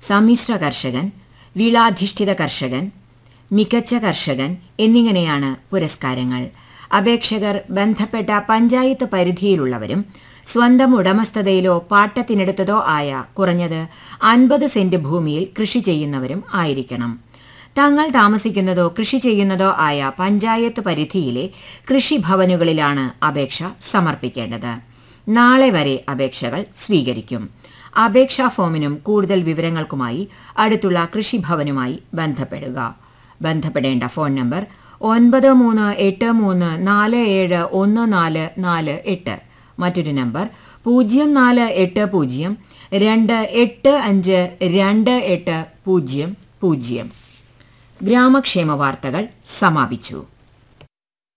സമ്മിശ്ര കർഷകൻ വിളാധിഷ്ഠിത കർഷകൻ മികച്ച കർഷകൻ എന്നിങ്ങനെയാണ് പുരസ്കാരങ്ങൾ അപേക്ഷകർ ബന്ധപ്പെട്ട പഞ്ചായത്ത് പരിധിയിലുള്ളവരും സ്വന്തം ഉടമസ്ഥതയിലോ പാട്ടത്തിനെടുത്തതോ ആയ കുറഞ്ഞത് അൻപത് സെന്റ് ഭൂമിയിൽ കൃഷി ചെയ്യുന്നവരും ആയിരിക്കണം താങ്കൾ താമസിക്കുന്നതോ കൃഷി ചെയ്യുന്നതോ ആയ പഞ്ചായത്ത് പരിധിയിലെ കൃഷിഭവനുകളിലാണ് അപേക്ഷ സമർപ്പിക്കേണ്ടത് നാളെ വരെ അപേക്ഷകൾ സ്വീകരിക്കും അപേക്ഷാ ഫോമിനും കൂടുതൽ വിവരങ്ങൾക്കുമായി അടുത്തുള്ള കൃഷിഭവനുമായി ബന്ധപ്പെടുക ബന്ധപ്പെടേണ്ട ഫോൺ നമ്പർ ഒൻപത് മൂന്ന് എട്ട് മൂന്ന് നാല് ഏഴ് ഒന്ന് നാല് നാല് എട്ട് മറ്റൊരു നമ്പർ പൂജ്യം നാല് എട്ട് പൂജ്യം രണ്ട് എട്ട് അഞ്ച് രണ്ട് എട്ട് പൂജ്യം പൂജ്യം ഗ്രാമക്ഷേമ വാർത്തകൾ സമാപിച്ചു